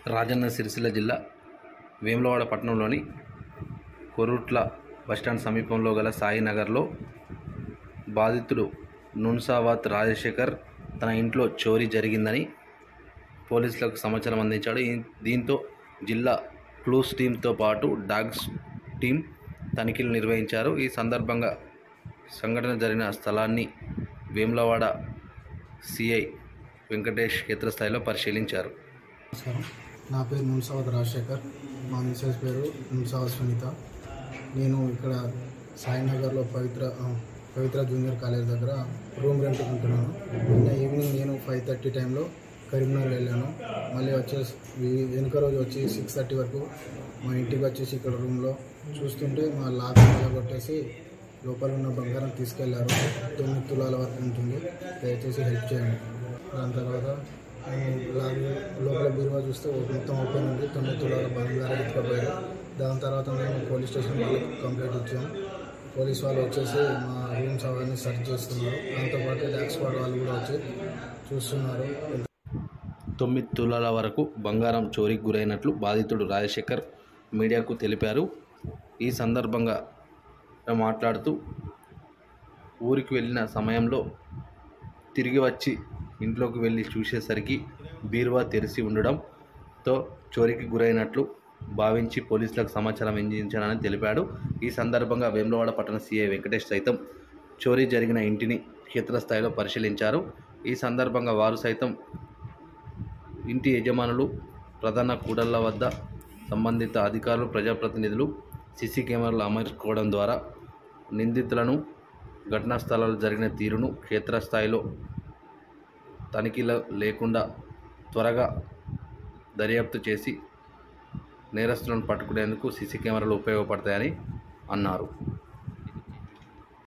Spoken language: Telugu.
రాజన్న సిరిసిల్ల జిల్లా వేములవాడ పట్టణంలోని కొరుట్ల బస్టాండ్ సమీపంలో గల సాయినగర్లో బాధితుడు నున్సావాత్ రాజశేఖర్ తన ఇంట్లో చోరీ జరిగిందని పోలీసులకు సమాచారం అందించాడు ఈ- దీంతో జిల్లా క్లూస్ టీంతో పాటు డాగ్స్ టీం తనిఖీలు నిర్వహించారు ఈ సందర్భంగా సంఘటన జరిగిన స్థలాన్ని వేములవాడ సిఐ వెంకటేష్ క్షేత్రస్థాయిలో పరిశీలించారు నమస్కారం నా పేరు మున్సావత్ రాజశేఖర్ మా మిస్సెస్ పేరు మున్సావత్ సునీత నేను ఇక్కడ సాయినగర్లో పవిత్ర ఆ, పవిత్ర జూనియర్ కాలేజ్ దగ్గర రూమ్ రెంట్ ఉంటున్నాను నిన్న ఈవినింగ్ నేను ఫైవ్ థర్టీ టైంలో కరీంనగర్ వెళ్ళాను మళ్ళీ వచ్చేసి ఈ- వెనుక రోజు వచ్చి సిక్స్ థర్టీ వరకు మా ఇంటికి వచ్చేసి ఇక్కడ రూమ్లో చూస్తుంటే మా లాక్ కొట్టేసి లోపల ఉన్న బంగారం తీసుకెళ్లారు తొమ్మిది తులాల వరకు ఉంటుంది దయచేసి హెల్ప్ చేయండి దాని తర్వాత మేము లాగ్ లోపల బీరువా చూస్తే ఓ- మొత్తం ఓపెన్ ఉంది తొమ్మిది తులాల బంగారం ఎత్తుకపోయారు దాని తర్వాత మేము పోలీస్ స్టేషన్ వాళ్ళకి కంప్లైంట్ ఇచ్చాం పోలీస్ వాళ్ళు వచ్చేసి మా రూమ్స్ అవన్నీ సెర్చ్ చేస్తున్నారు దాంతోపాటు డాక్ స్క్వాడ్ వాళ్ళు కూడా వచ్చి చూస్తున్నారు తొమ్మిది తులాల వరకు బంగారం చోరీకి గురైనట్లు బాధితుడు రాజశేఖర్ మీడియాకు తెలిపారు ఈ సందర్భంగా మాట్లాడుతూ ఊరికి వెళ్ళిన సమయంలో తిరిగి వచ్చి ఇంట్లోకి వెళ్ళి చూసేసరికి బీరువా తెరిచి ఉండడంతో చోరీకి గురైనట్లు భావించి పోలీసులకు సమాచారం అందించానని తెలిపాడు ఈ సందర్భంగా వేములవాడ పట్టణ సీఐ వెంకటేష్ సైతం చోరీ జరిగిన ఇంటిని క్షేత్రస్థాయిలో పరిశీలించారు ఈ సందర్భంగా వారు సైతం ఇంటి యజమానులు ప్రధాన కూడళ్ల వద్ద సంబంధిత అధికారులు ప్రజాప్రతినిధులు సీసీ కెమెరాలు అమర్చుకోవడం ద్వారా నిందితులను ఘటనా స్థలాల్లో జరిగిన తీరును క్షేత్రస్థాయిలో తనిఖీలు లేకుండా త్వరగా దర్యాప్తు చేసి నేరస్తులను పట్టుకునేందుకు సీసీ కెమెరాలు ఉపయోగపడతాయని అన్నారు